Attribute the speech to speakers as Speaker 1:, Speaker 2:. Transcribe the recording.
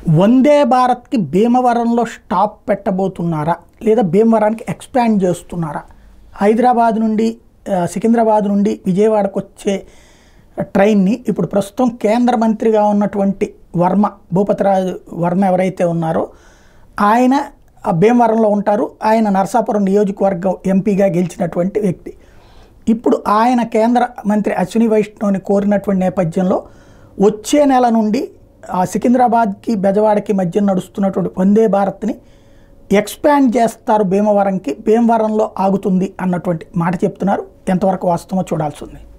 Speaker 1: వందే భారత్కి భీమవరంలో స్టాప్ పెట్టబోతున్నారా లేదా భీమవరానికి ఎక్స్పాండ్ చేస్తున్నారా హైదరాబాద్ నుండి ఆ, సికింద్రాబాద్ నుండి విజయవాడకు వచ్చే ట్రైన్ని ఇప్పుడు ప్రస్తుతం కేంద్ర మంత్రిగా ఉన్నటువంటి వర్మ భూపతిరాజు వర్మ ఎవరైతే ఉన్నారో ఆయన ఆ భీమవరంలో ఉంటారు ఆయన నరసాపురం నియోజకవర్గం ఎంపీగా గెలిచినటువంటి వ్యక్తి ఇప్పుడు ఆయన కేంద్ర మంత్రి అశ్విని వైష్ణవ్ని కోరినటువంటి నేపథ్యంలో వచ్చే నెల నుండి ఆ సికింద్రాబాద్కి బెజవాడకి మధ్య నడుస్తున్నటువంటి వందే భారత్ని ఎక్స్పాండ్ చేస్తారు భీమవరంకి భీమవరంలో ఆగుతుంది అన్నటువంటి మాట చెప్తున్నారు ఎంతవరకు వాస్తవమో చూడాల్సి ఉంది